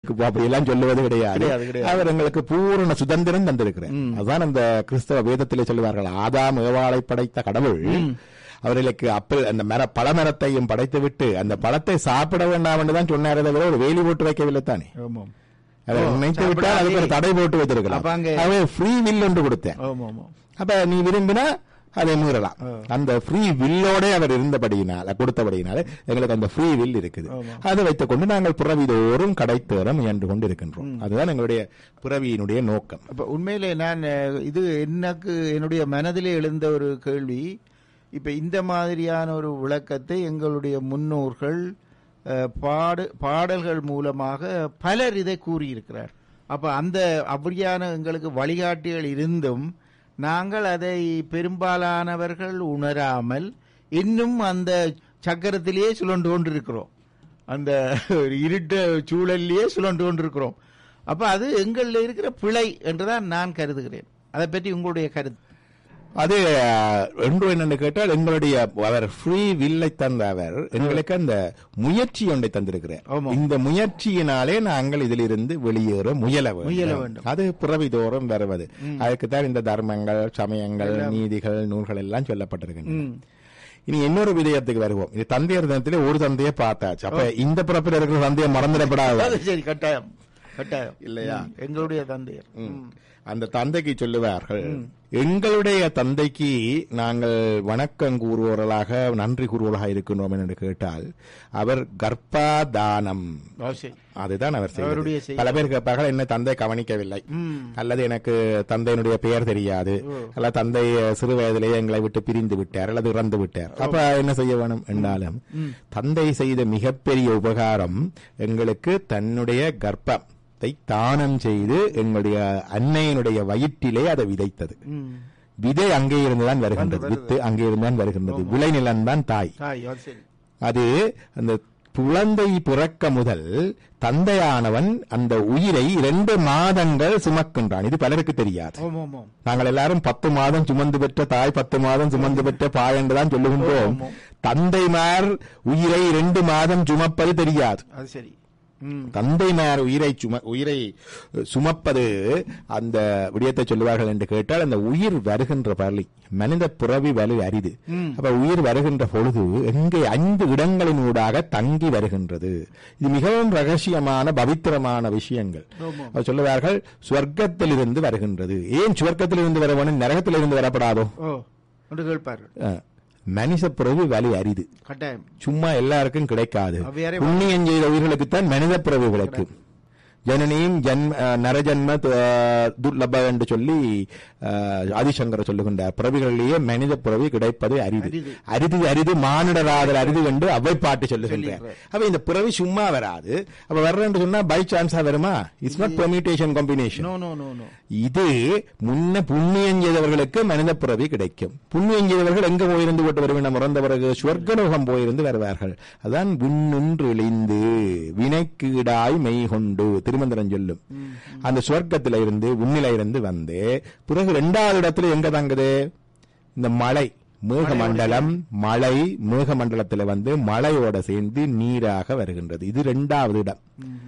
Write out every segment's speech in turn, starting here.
இருக்கு அப்படி எல்லாம் சொல்லுவது கிடையாது கிடையாது, கிடையாது. அவர் எங்களுக்கு பூரண சுதந்திரம் தந்திருக்கிறார் அதுதான் அந்த கிறிஸ்தவ வேதத்திலே சொல்லுவார்கள் ஆதாம் ஏவாளை படைத்த கடவுள் அவர்களுக்கு அப்பல் அந்த மர பழமரத்தையும் படைத்து விட்டு அந்த பழத்தை சாப்பிட வேண்டாம் என்று தான் சொன்னாரே தவிர ஒரு வேலி போட்டு வைக்கவில்லை தானே ஆமாம் அவர் ஓ, நினைத்து சாப்பிடாதே. விட்டால் அதுக்கு ஒரு தடை போட்டு வைத்திருக்கலாம் அப்ப அங்கே- அவை ஃப்ரீ வில் என்று கொடுத்தேன் ஆமாம் ஆமாம் அப்ப நீ விரும்பினா அதை மீறலாம் அந்த ஃப்ரீ வில்லோட அவர் இருந்தபடியினால கொடுத்தபடியினால எங்களுக்கு அந்த ஃப்ரீ வில் இருக்குது அதை வைத்துக் கொண்டு நாங்கள் புறவிதோறும் கடைத்தேற முயன்று கொண்டு இருக்கின்றோம் அதுதான் எங்களுடைய புறவியினுடைய நோக்கம் அப்ப உண்மையிலே நான் அஹ், இது எனக்கு என்னுடைய மனதிலே எழுந்த ஒரு கேள்வி இப்ப இந்த மாதிரியான ஒரு விளக்கத்தை எங்களுடைய முன்னோர்கள் அஹ், பாடு பாடல்கள் மூலமாக பலர் இதை கூறியிருக்கிறார் அப்ப அந்த அப்படியான எங்களுக்கு வழிகாட்டிகள் இருந்தும் நாங்கள் அதை பெரும்பாலானவர்கள் உணராமல் இன்னும் அந்த சக்கரத்திலேயே சுழண்டு கொண்டிருக்கிறோம் அந்த ஒரு இருட்ட சூழலிலேயே சுழண்டு கொண்டிருக்கிறோம் அப்ப அது எங்களில் இருக்கிற பிழை என்றுதான் நான் கருதுகிறேன் அதை பற்றி உங்களுடைய கருத்து அது அஹ், ஒன்று என்னன்னு கேட்டால் எங்களுடைய அவர் ஃப்ரீ வில்லை தந்த அவர் எங்களுக்கு அந்த முயற்சி ஒன்றை தந்திருக்கிறார் ஆமாம். இந்த முயற்சியினாலே நாங்கள் இதிலிருந்து வெளியேற முயல முயல வேண்டும் வேண்டும். அது பிறவிதோறும் வருவது அதுக்குத்தான் இந்த தர்மங்கள் சமயங்கள் நீதிகள் நூல்கள் எல்லாம் சொல்லப்பட்டிருக்கின்றன இனி இன்னொரு விடயத்துக்கு வருவோம் இது தந்தையர் தினத்திலே ஒரு தந்தையை பார்த்தாச்சு அப்ப இந்த பிறப்பில் இருக்கிற தந்தையை மறந்துடப்படாது அது சரி கட்டாயம் கட்டாயம் இல்லையா? ம், எங்களுடைய தந்தையர் ம். அந்த தந்தைக்கு சொல்லுவார்கள் எங்களுடைய தந்தைக்கு நாங்கள் வணக்கம் கூறுவோர்களாக நன்றி கூறுவோர்களாக இருக்கின்றோம் என்று கேட்டால் அவர் கர்ப்பாதானம் ஆ, சரி அதுதான் அவர் அவருடைய செய்தது செய்தி. பல பேர் கேட்பார்கள் என்ன தந்தை கவனிக்கவில்லை ம். அல்லது எனக்கு தந்தையினுடைய பெயர் தெரியாது அல்லது தந்தை சிறு வயதிலேயே எங்களை விட்டு பிரிந்து விட்டார் அல்லது இறந்து விட்டார் அப்ப என்ன செய்ய வேணும் என்றாலும் தந்தை செய்த மிகப்பெரிய உபகாரம் எங்களுக்கு தன்னுடைய கர்ப்பத்தை தானம் செய்து எங்களுடைய அன்னையினுடைய வயிற்றிலே அதை விதைத்தது ம். விதை அங்கே இருந்துதான் வருகின்றது வித்து அங்கே இருந்துதான் வருகின்றது விளைநிலம் தான் தாய் தாய் அது சரி அது அந்த குழந்தை பிறக்க முதல் தந்தையானவன் அந்த உயிரை இரண்டு மாதங்கள் சுமக்கின்றான் இது பலருக்கு தெரியாது ஓம் ஓம் ஓம் நாங்கள் எல்லாரும் பத்து மாதம் சுமந்து பெற்ற தாய் பத்து மாதம் சுமந்து பெற்ற பாய் என்றுதான் சொல்லுகின்றோம் தந்தைமார் உயிரை இரண்டு மாதம் சுமப்பது தெரியாது அது சரி ம். தந்தைமார் உயிரை சும உயிரை சுமப்பது அந்த விடயத்தை சொல்லுவார்கள் என்று கேட்டால் அந்த உயிர் வருகின்ற பள்ளி மனித பிறவி வலு அரிது அப்ப உயிர் வருகின்ற பொழுது எங்கே ஐந்து இடங்களினூடாக தங்கி வருகின்றது இது மிகவும் ரகசியமான பவித்திரமான விஷயங்கள் அவர் சொல்லுவார்கள் சுவர்க்கத்திலிருந்து வருகின்றது ஏன் சுவர்க்கத்திலிருந்து வர வேணும் நரகத்திலிருந்து வரப்படாதோ ஓ என்று கேட்பார்கள் அஹ், மனித பிறவி வலு அரிது கட்டாயம் சும்மா எல்லாருக்கும் கிடைக்காது அவ்வியாரே புண்ணியம் செய்த உயிர்களுக்குத்தான் மனித பிறவி விளக்கு ஜனனியும் ஜன்ம அஹ், நரஜன்ம து- அஹ், துர்லப என்று சொல்லி அஹ், ஆதிசங்கர சொல்லுகின்றார் பிறவிகளிலேயே மனித பிறவி கிடைப்பது அரிது அரிது. அரிது அரிது மானிடராதல் அரிது என்று அவை பாட்டு சொல்லுகின்றார் அப்ப இந்த பிறவி சும்மா வராது அப்ப வர்றேன்னு சொன்னா பை சான்ஸா வருமா it's not permutation combination no no no no இது முன்ன புண்ணியம் செய்தவர்களுக்கு மனித பிறவி கிடைக்கும் புண்ணியம் செய்தவர்கள் எங்க போயிருந்து விட்டு வருவினம் இறந்த பிறகு சொர்க்கலோகம் போயிருந்து வருவார்கள் அதான் விண்ணுன்று இழிந்து வினைக்கீடாய் மெய் கொண்டு திருமந்திரம் சொல்லும் அந்த சொர்க்கத்தில இருந்து விண்ணில இருந்து வந்து பிறகு இரண்டாவது இடத்துல எங்க தங்குது இந்த மலை மேகமண்டலம் மலை மேகமண்டலத்துல வந்து மலையோட சேர்ந்து நீராக வருகின்றது இது இரண்டாவது இடம்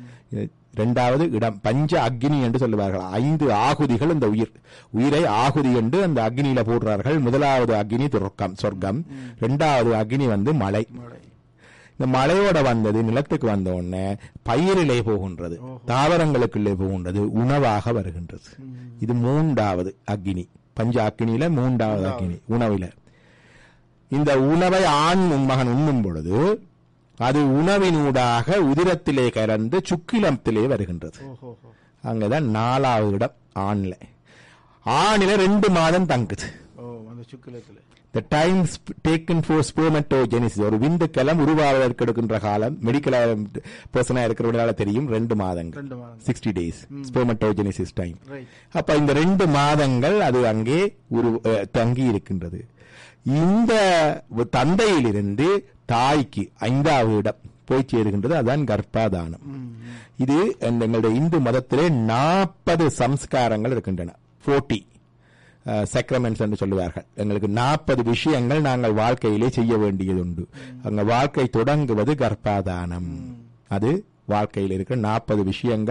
இரண்டாவது இடம் பஞ்ச அக்னி என்று சொல்லுவார்கள் ஐந்து ஆகுதிகள் இந்த உயிர் உயிரை ஆகுதி என்று அந்த அக்னியில போடுறார்கள் முதலாவது அக்னி துர்க்கம் சொர்க்கம் இரண்டாவது அக்னி வந்து மலை இந்த மலையோட வந்தது நிலத்துக்கு வந்த உடனே பயிரிலே போகின்றது தாவரங்களுக்குள்ளே போகின்றது உணவாக வருகின்றது இது மூன்றாவது அக்னி பஞ்ச அக்னியில மூன்றாவது அக்னி உணவில இந்த உணவை ஆண் மகன் உண்ணும் பொழுது அது உணவினூடாக உதிரத்திலே கலந்து சுக்கிலத்திலே வருகின்றது ஓஹோ அங்கதான் நாலாவது இடம் ஆண்ல ஆணில ரெண்டு மாதம் தங்குது ஓ அந்த சுக்கிலத்தில் the time taken for spermatogenesis ஒரு விந்துக்கலம் உருவாவதற்கு எடுக்கின்ற காலம் மெடிக்கல் பர்சனா இருக்கிறவங்களால தெரியும் ரெண்டு மாதங்கள் ரெண்டு மாதம் sixty days spermatogenesis time right அப்ப இந்த ரெண்டு மாதங்கள் அது அங்கே உரு அஹ், தங்கி இருக்கின்றது இந்த தந்தையிலிருந்து தாய்க்கு ஐந்தாவது இடம் போய் சேருகின்றது அதான் கர்ப்பாதானம் இது இந்த எங்களுடைய இந்து மதத்திலே நாற்பது சம்ஸ்காரங்கள் இருக்கின்றன போர்ட்டி சக்ரமெண்ட்ஸ் என்று சொல்லுவார்கள் எங்களுக்கு நாற்பது விஷயங்கள் நாங்கள் வாழ்க்கையிலே செய்ய வேண்டியது உண்டு அங்க வாழ்க்கை தொடங்குவது கர்ப்பாதானம் அது வாழ்க்கையில் இருக்கிற நாற்பது விஷயங்கள்